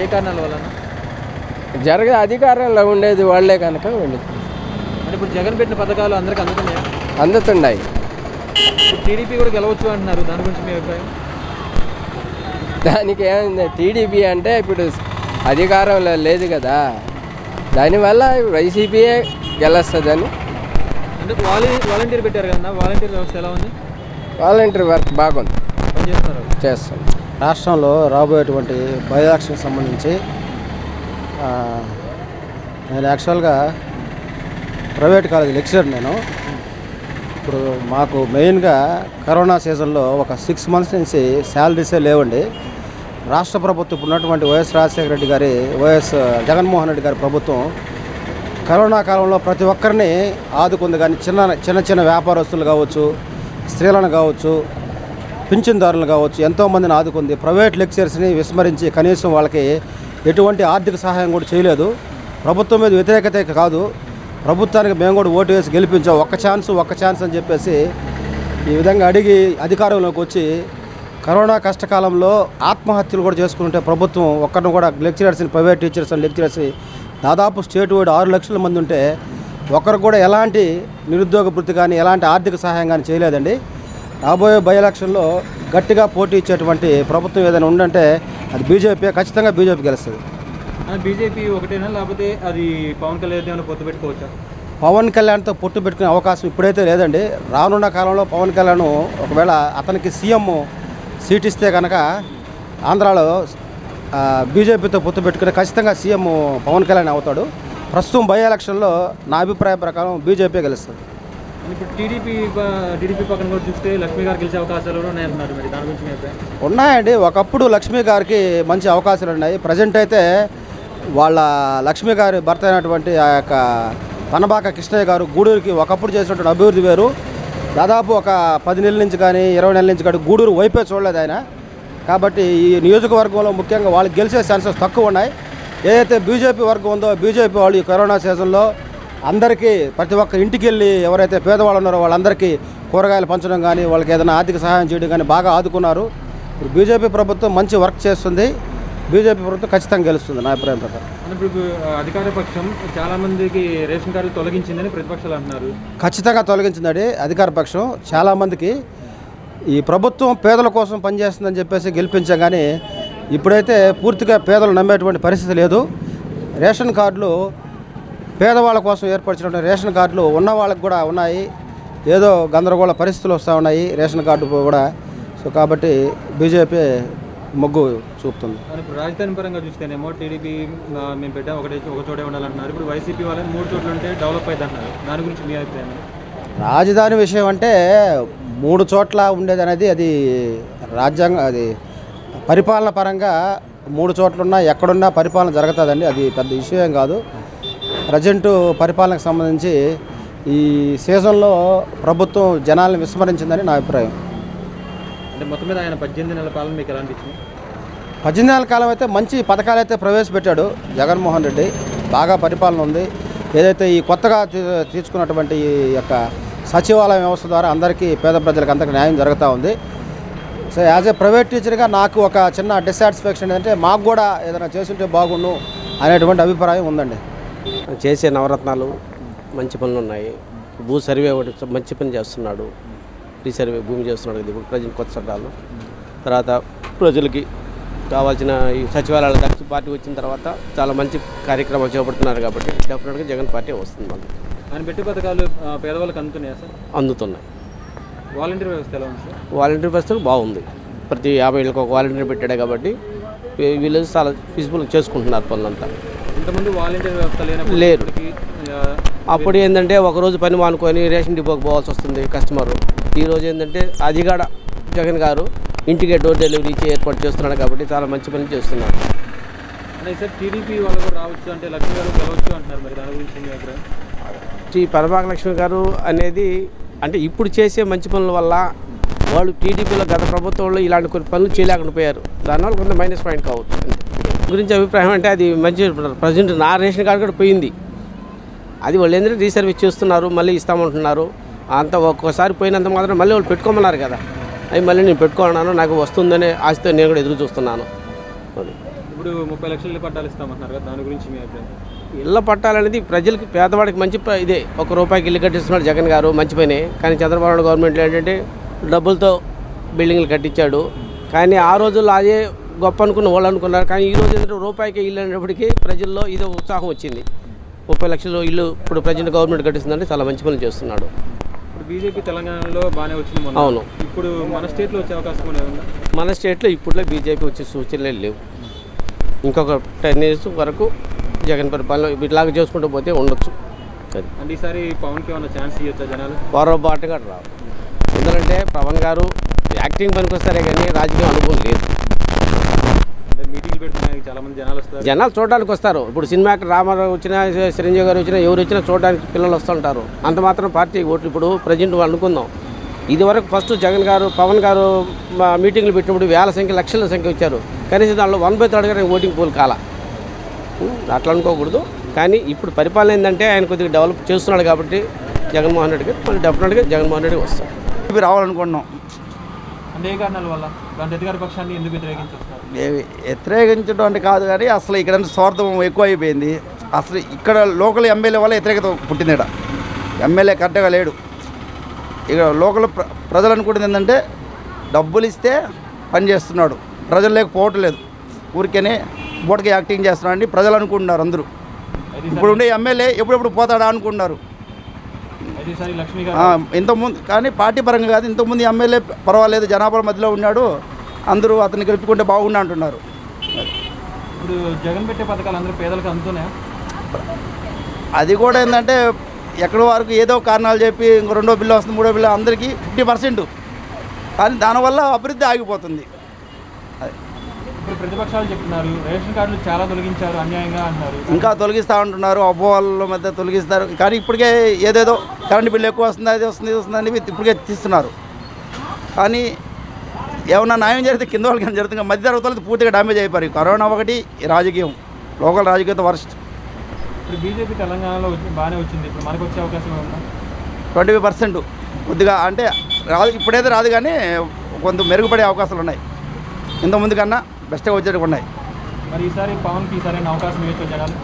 ఏ కారణాల వలన జరగ అధికారంలో ఉండేది వాళ్ళే కనుక వెళ్ళి అంటే ఇప్పుడు జగన్ పెట్టిన పథకాలు అందరికీ అందుతున్నాయా అందుతున్నాయి టీడీపీ కూడా గెలవచ్చు అంటున్నారు దాని గురించి మీ అభిప్రాయం దానికి ఏమైంది టీడీపీ అంటే ఇప్పుడు అధికారంలో లేదు కదా దానివల్ల వైసీపీయే గెలుస్తుందని అంటే వాలీ వాలంటీర్ పెట్టారు కదా వాలంటీర్ వ్యవస్థ ఎలా ఉంది వాలంటీర్ వర్క్ బాగుంది పని చేస్తున్నారు చేస్తాం రాష్ట్రంలో రాబోయేటువంటి బై ఎలక్షన్కి సంబంధించి ఆ, నేను యాక్చువల్గా ప్రైవేట్ కాలేజ్ లెక్చరర్ నేను ఇప్పుడు మాకు మెయిన్గా కరోనా సీజన్లో ఒక సిక్స్ మంత్స్ నుంచి శాలరీసే లేవండి రాష్ట్ర ప్రభుత్వం ఇప్పుడు ఉన్నటువంటి వైఎస్ రాజశేఖర రెడ్డి గారి వైఎస్ జగన్మోహన్ రెడ్డి గారి ప్రభుత్వం కరోనా కాలంలో ప్రతి ఒక్కరిని ఆదుకుంది కానీ చిన్న చిన్న చిన్న వ్యాపారస్తులు కావచ్చు స్త్రీలను కావచ్చు పింఛన్దారులు కావచ్చు ఎంతోమందిని ఆదుకుంది ప్రైవేట్ లెక్చర్స్ని విస్మరించి కనీసం వాళ్ళకి ఎటువంటి ఆర్థిక సహాయం కూడా చేయలేదు ప్రభుత్వం మీద వ్యతిరేకత కాదు ప్రభుత్వానికి మేము కూడా ఓటు వేసి గెలిపించాం ఒక్క ఛాన్స్ ఒక్క ఛాన్స్ అని చెప్పేసి ఈ విధంగా అడిగి అధికారంలోకి వచ్చి కరోనా కష్టకాలంలో ఆత్మహత్యలు కూడా చేసుకుంటే ప్రభుత్వం ఒక్కరిని కూడా లెక్చరర్స్ని ప్రైవేట్ టీచర్స్ అండ్ లెక్చరర్స్ని దాదాపు స్టేట్ వైడ్ ఆరు లక్షల మంది ఉంటే ఒకరు కూడా ఎలాంటి నిరుద్యోగ వృత్తి కానీ ఎలాంటి ఆర్థిక సహాయం కానీ చేయలేదండి రాబోయే బై ఎలక్షన్లో గట్టిగా పోటీ ఇచ్చేటువంటి ప్రభుత్వం ఏదైనా ఉందంటే అది బీజేపీ ఖచ్చితంగా బీజేపీ గెలుస్తుంది బీజేపీ ఒకటేనా లేకపోతే అది పవన్ కళ్యాణ్ ఏమైనా పొత్తు పెట్టుకోవచ్చా పవన్ కళ్యాణ్తో పొట్టు పెట్టుకునే అవకాశం ఇప్పుడైతే లేదండి రానున్న కాలంలో పవన్ కళ్యాణ్ ఒకవేళ అతనికి సీఎం సీట్ ఇస్తే కనుక ఆంధ్రాలో ఆ, బీజేపీతో పొత్తు పెట్టుకుని ఖచ్చితంగా సీఎం పవన్ కళ్యాణ్ అవుతాడు ప్రస్తుతం బై ఎలక్షన్లో నా అభిప్రాయం ప్రకారం బీజేపీ గెలుస్తుంది ఇప్పుడు టీడీపీ టీడీపీ పక్కన కూడా చూస్తే లక్ష్మీ గారు గెలిచే అవకాశాలు కూడా ఉన్నాయంటున్నారు మరి దాని గురించి మీ అభిప్రాయం ఉన్నాయండి ఒకప్పుడు లక్ష్మీ గారికి మంచి అవకాశాలు ఉన్నాయి ప్రజెంట్ అయితే వాళ్ళ లక్ష్మీ గారి భర్త అయినటువంటి ఆ యొక్క పనబాక కృష్ణయ్య గారు గూడూరుకి ఒకప్పుడు చేసినటువంటి అభివృద్ధి వేరు దాదాపు ఒక పది నెలల నుంచి కానీ ఇరవై నెలల నుంచి కానీ గూడూరు వైపే చూడలేదు ఆయన కాబట్టి ఈ నియోజకవర్గంలో ముఖ్యంగా వాళ్ళకి గెలిచే ఛాన్సెస్ తక్కువ ఉన్నాయి ఏదైతే బీజేపీ వర్గం ఉందో బీజేపీ వాళ్ళు ఈ కరోనా సీజన్లో అందరికీ ప్రతి ఒక్క ఇంటికి వెళ్ళి ఎవరైతే పేదవాళ్ళు ఉన్నారో వాళ్ళందరికీ కూరగాయలు పంచడం కానీ వాళ్ళకి ఏదైనా ఆర్థిక సహాయం చేయడం కానీ బాగా ఆదుకున్నారు ఇప్పుడు బీజేపీ ప్రభుత్వం మంచి వర్క్ చేస్తుంది బీజేపీ ప్రభుత్వం ఖచ్చితంగా గెలుస్తుంది నా అభిప్రాయం ప్రకారం అంటే ఇప్పుడు ఆ, అధికార పక్షం చాలా మందికి రేషన్ కార్డులు తొలగించిందని ప్రతిపక్షాలు అంటున్నారు ఖచ్చితంగా తొలగించిందండి అధికార పక్షం చాలామందికి ఈ ప్రభుత్వం పేదల కోసం పనిచేస్తుందని చెప్పేసి గెలిపించాం కానీ ఇప్పుడైతే పూర్తిగా పేదలు నమ్మేటువంటి పరిస్థితి లేదు రేషన్ కార్డులు పేదవాళ్ళ కోసం ఏర్పరిచినటువంటి రేషన్ కార్డులు ఉన్న వాళ్ళకి కూడా ఉన్నాయి ఏదో గందరగోళ పరిస్థితులు వస్తూ ఉన్నాయి రేషన్ కార్డు కూడా సో కాబట్టి బీజేపీ మొగ్గు చూపుతుంది కానీ ఇప్పుడు రాజధాని పరంగా చూస్తేనేమో టీడీపీ ఆ, మేము పెట్టాం ఒకటే ఒక చోటే ఉండాలంటున్నారు ఇప్పుడు వైసీపీ వాళ్ళని మూడు చోట్ల ఉంటే డెవలప్ అవుతుంది అంటున్నారు దాని గురించి మీ అభిప్రాయం ఏంటి? రాజధాని విషయం అంటే మూడు చోట్ల ఉండేది అనేది అది రాజ్యాంగ అది పరిపాలన పరంగా మూడు చోట్ల ఉన్నా ఎక్కడున్నా పరిపాలన జరుగుతుందండి అది పెద్ద ఇష్యూ ఏం కాదు ప్రజెంట్ పరిపాలనకు సంబంధించి ఈ సీజన్లో ప్రభుత్వం జనాలను విస్మరించిందని నా అభిప్రాయం అంటే మొత్తం మీద ఆయన పద్దెనిమిది నెలల పాలన మీకు ఎలా అనిపించింది పద్దెనిమిది నెలల కాలం అయితే మంచి పథకాలు అయితే ప్రవేశపెట్టాడు జగన్మోహన్ రెడ్డి బాగా పరిపాలన ఉంది ఏదైతే ఈ కొత్తగా తీ- తీసుకున్నటువంటి ఈ యొక్క సచివాలయ వ్యవస్థ ద్వారా అందరికీ పేద ప్రజలకు అందరికీ న్యాయం జరుగుతూ ఉంది సో యాజ్ ఏ ప్రైవేట్ టీచర్గా నాకు ఒక చిన్న డిస్సాటిస్ఫాక్షన్ ఏంటంటే మాకు కూడా ఏదైనా చేస్తుంటే బాగుండు అనేటువంటి అభిప్రాయం ఉందండి చేసే నవరత్నాలు మంచి పనులు ఉన్నాయి భూ సర్వే ఒకటి మంచి పని చేస్తున్నాడు రీసర్వే భూమి చేస్తున్నాడు ఇది ఇప్పుడు ప్రజెంట్ కొత్త చట్టాలు తర్వాత ప్రజలకి కావాల్సిన ఈ సచివాలయాల దక్షి పార్టీ వచ్చిన తర్వాత చాలా మంచి కార్యక్రమాలు చేపడుతున్నారు కాబట్టి డెఫినెట్గా జగన్ పార్టీ వస్తుంది మనకి ఆయన పెట్టి పథకాలు ఆ, పేదవాళ్ళకి అందుతున్నాయా సార్ అందుతున్నాయి వాలంటీర్ వ్యవస్థ ఎలా ఉంది సార్ వాలంటీర్ వ్యవస్థ బాగుంది ప్రతి యాభై ఏళ్ళకి ఒక వాలంటీర్ పెట్టాడు కాబట్టి వీ- వీళ్ళు చాలా ఫీజిబుల్ చేసుకుంటున్నారు పనులంతా ఇంతమంది వాలంటీర్ వ్యవస్థ లేనప్పుడు లేరు. ఇప్పటికీ, ఆ, అప్పుడు ఏంటంటే ఒకరోజు పని మానుకొని రేషన్ డిపోకి పోవాల్సి వస్తుంది కస్టమర్ ఈరోజు ఏంటంటే అది కూడా జగన్ గారు ఇంటికే డోర్ డెలివరీ ఇచ్చి ఏర్పాటు చేస్తున్నాడు కాబట్టి చాలా మంచి పని చేస్తున్నారు అంటే సార్ టీడీపీ వాళ్ళు కూడా రావచ్చు అంటే లక్ష్మీ గారు గెలవచ్చు అంటున్నారు మరి దాని గురించి మీ అభిప్రాయం ఈ పరమాక లక్ష్మి గారు అనేది అంటే ఇప్పుడు చేసే మంచి పనుల వల్ల వాళ్ళు టీడీపీలో గత ప్రభుత్వంలో ఇలాంటి కొన్ని పనులు చేయలేకుండా పోయారు దానివల్ల కొంత మైనస్ పాయింట్ కావచ్చు అంతే. గురించి అభిప్రాయం అంటే అది మంచి ప్రజెంట్ నా రేషన్ కార్డు కూడా పోయింది అది వాళ్ళు ఏంటంటే రీసర్వీస్ చేస్తున్నారు మళ్ళీ ఇస్తామంటున్నారు అంత ఒక్కోసారి పోయినంత మాత్రం మళ్ళీ వాళ్ళు పెట్టుకోమన్నారు కదా అవి మళ్ళీ నేను పెట్టుకున్నాను నాకు వస్తుందనే ఆశతో నేను కూడా ఎదురు చూస్తున్నాను అది ఇప్పుడు ఇప్పుడు ముప్పై లక్షల ఇల్లు పట్టాలు ఇస్తామంటున్నారు కదా దాని గురించి మీ అభిప్రాయం ఇళ్ళ పట్టాలనేది ప్రజలకి పేదవాడికి మంచి ప- ఇదే ఒక రూపాయికి ఇల్లు కట్టిస్తున్నాడు జగన్ గారు మంచి పనే కానీ చంద్రబాబు నాయుడు గవర్నమెంట్లో ఏంటంటే డబ్బులతో బిల్డింగ్లు కట్టించాడు కానీ ఆ రోజుల్లో అదే గొప్ప అనుకున్న వాళ్ళు అనుకున్నారు కానీ ఈ రోజు ఏంటంటే రూపాయికి ఇల్లు అనేటప్పటికీ ప్రజల్లో ఇదో ఉత్సాహం వచ్చింది ముప్పై లక్షలు ఇల్లు ఇప్పుడు ప్రజెంట్ గవర్నమెంట్ కట్టిస్తుందంటే చాలా మంచి పనులు చేస్తున్నాడు ఇప్పుడు బీజేపీ తెలంగాణలో బాగానే వచ్చింది మొన్న అవును. ఇప్పుడు మన స్టేట్లో వచ్చే అవకాశం కూడా ఉందా మన స్టేట్లో ఇప్పుడులో బీజేపీ వచ్చే సూచనలే లేవు ఇంకొక టెన్ ఇయర్స్ వరకు జగన్ పరిపాలన ఇట్లాగా చేసుకుంటూ పోతే ఉండొచ్చు అది అంటే ఈసారి పవన్కి ఏమైనా ఛాన్స్ ఇవ్వచ్చా జనాలు పొరపాటుగా రావు ఎందుకంటే పవన్ గారు యాక్టింగ్ పనికి వస్తారే కానీ రాజకీయ అనుభవం లేదు అంటే మీటింగ్లు పెడుతున్నాయి చాలా మంది జనాలు వస్తారు జనాలు చూడడానికి వస్తారు ఇప్పుడు సినిమాకి రామారావు వచ్చినా చిరంజీవి గారు వచ్చినా ఎవరు వచ్చినా చూడడానికి పిల్లలు వస్తుంటారు అంత మాత్రం పార్టీ ఓట్లు ఇప్పుడు ప్రజెంట్ అనుకుందాం ఇది వరకు ఫస్ట్ జగన్ గారు పవన్ గారు మా మీటింగ్లు పెట్టినప్పుడు వేల సంఖ్య లక్షల సంఖ్య వచ్చారు కనీసం దాంట్లో వన్ బై థర్డ్ గారు ఓటింగ్ పోల్ కాల ఉం, అట్లా అనుకోకూడదు కానీ ఇప్పుడు పరిపాలన ఏంటంటే ఆయన కొద్దిగా డెవలప్ చేస్తున్నాడు కాబట్టి జగన్మోహన్ రెడ్డి గారు మళ్ళీ డెఫినెట్గా జగన్మోహన్ రెడ్డి వస్తారు బీజేపీ రావాలనుకుంటున్నాం అంటే ఏ కారణాల వల్ల దాని అధికార పక్షాన్ని ఎందుకు వ్యతిరేకించి వస్తారు ఏ- వ్యతిరేకించడం అంటే కాదు కానీ అసలు ఇక్కడ స్వార్థం ఎక్కువ అయిపోయింది అసలు ఇక్కడ లోకల్ ఎమ్మెల్యే వల్ల వ్యతిరేకత పుట్టింది ఇక్కడ ఎమ్మెల్యే కరెక్ట్గా లేడు ఇక లోకల్ ప్ర ప్రజలు అనుకుంటుంది ఏంటంటే డబ్బులు ఇస్తే పని చేస్తున్నాడు ప్రజలు లేకపోవటం లేదు ఊరికేనే బోటకి యాక్టింగ్ చేస్తున్నాడు అని ప్రజలు అనుకుంటున్నారు అందరూ అయితే ఇప్పుడు ఉండే ఎమ్మెల్యే ఎప్పుడెప్పుడు పోతాడా అనుకుంటున్నారు అయితే ఈసారి లక్ష్మి ఆ, గారు ఇంతకుముందు కానీ పార్టీ పరంగా కాదు ఇంతకుముందు ఎమ్మెల్యే పర్వాలేదు జనాభా మధ్యలో ఉన్నాడు అందరూ అతన్ని గెలుపుకుంటే బాగుండు అంటున్నారు ఇప్పుడు జగన్ పెట్టే పథకాలు అందరూ పేదలకు అందుతున్నాయా అది కూడా ఏంటంటే ఎక్కడి వరకు ఏదో కారణాలు చెప్పి ఇంకో రెండో బిల్లు వస్తుంది మూడో బిల్లు అందరికీ ఫిఫ్టీ పర్సెంట్ కానీ దానివల్ల అభివృద్ధి ఆగిపోతుంది ఇప్పుడు ప్రతిపక్షాలు చెప్తున్నారు రేషన్ కార్డులు చాలా తొలగించారు అన్యాయంగా అంటున్నారు ఇంకా తొలగిస్తూ ఉంటున్నారు అబ్బోవాళ్ళ మధ్య తొలగిస్తారు కానీ ఇప్పటికే ఏదేదో కరెంట్ బిల్లు ఎక్కువ వస్తుంది అది వస్తుంది ఇది వస్తుంది అని ఇప్పటికే తీస్తున్నారు కానీ ఏమన్నా న్యాయం జరిగితే కింద వాళ్ళకి ఏమైనా జరుగుతుంది మధ్య తరగతి వాళ్ళకి పూర్తిగా డ్యామేజ్ అయిపోయి కరోనా ఒకటి ఈ రాజకీయం లోకల్ రాజకీయంతో వర్స్ట్ ఇప్పుడు బీజేపీ తెలంగాణలో వచ్చి బాగానే వచ్చింది ఇప్పుడు మనకు వచ్చే అవకాశం ఉందా ట్వంటీ ఫైవ్ పర్సెంట్ కొద్దిగా అంటే రాదు ఇప్పుడైతే రాదు కానీ కొంత మెరుగుపడే అవకాశాలు ఉన్నాయి ఇంతకుముందు కన్నా బెస్ట్గా వచ్చేటివి ఉన్నాయి మరి ఈసారి పవన్కి ఈసారి అయినా అవకాశం ఇవ్వచ్చు జనాలు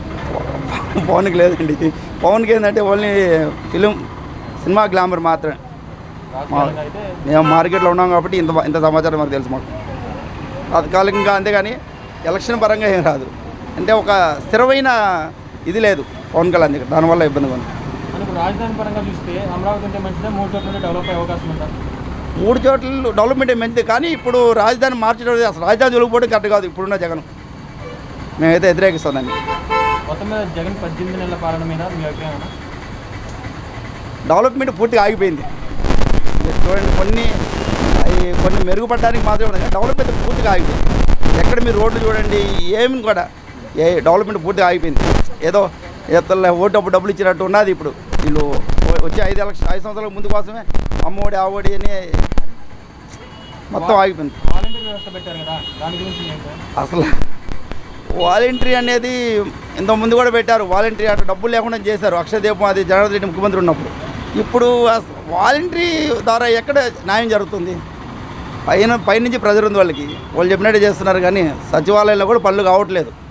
పవన్కి లేదండి పవన్కి ఏంటంటే ఓన్లీ ఫిలిం సినిమా గ్లామర్ మాత్రమే రాజకీయంగా అయితే మేము మార్కెట్లో ఉన్నాం కాబట్టి ఇంత ఇంత సమాచారం మాకు తెలుసు మాకు తాత్కాలికంగా అంతేగాని ఎలక్షన్ పరంగా ఏం రాదు అంటే ఒక స్థిరమైన ఇది లేదు పవన్ కళ్యాణ్ దగ్గర దానివల్ల ఇబ్బంది ఉంది మనకు ఇప్పుడు రాజధాని పరంగా చూస్తే అమరావతి ఉంటే మంచిదా మూడు చోట్ల ఉంటే డెవలప్ అయ్యే అవకాశం ఉందా మూడు చోట్ల డెవలప్మెంట్ మంచిది కానీ ఇప్పుడు రాజధాని మార్చడం అనేది అసలు రాజధాని తొలగిపోవడం కరెక్ట్ కాదు ఇప్పుడున్న జగన్ మేమైతే వ్యతిరేకిస్తాం దాన్ని మొత్తం మీద జగన్ పద్దెనిమిది నెలల పాలన మీద మీ అభిప్రాయం ఏంటి? డెవలప్మెంట్ పూర్తిగా ఆగిపోయింది మీరు చూడండి కొన్ని అవి కొన్ని మెరుగుపడడానికి మాత్రమే ఉన్నాయి కానీ డెవలప్మెంట్ పూర్తిగా ఆగిపోయింది ఎక్కడ మీరు రోడ్లు చూడండి ఏమి కూడా ఏ డెవలప్మెంట్ పూర్తిగా ఆగిపోయింది ఏదో ఎత్తలే ఓటు అప్పుడు డబ్బులు ఇచ్చినట్టు ఉన్నది ఇప్పుడు వీళ్ళు వచ్చే ఐదు ఎలక్షన్ ఐదు సంవత్సరాల ముందు కోసమే అమ్మఒడి ఆవడి అని మొత్తం ఆగిపోయింది వాలంటీర్ వ్యవస్థ పెట్టారు కదా దాని గురించి మీ అభిప్రాయం? అసలు వాలంటరీ అనేది ఇంత ముందు కూడా పెట్టారు వాలంటరీ అంటే డబ్బులు లేకుండా చేశారు అక్షయ దీపం అది జగన్ రెడ్డి ముఖ్యమంత్రి ఉన్నప్పుడు ఇప్పుడు వాలంటరీ ద్వారా ఎక్కడ న్యాయం జరుగుతుంది పైన పైనుంచి ప్రెజర్ ఉంది వాళ్ళకి వాళ్ళు చెప్పినట్టే చేస్తున్నారు కానీ సచివాలయంలో కూడా పనులు కావట్లేదు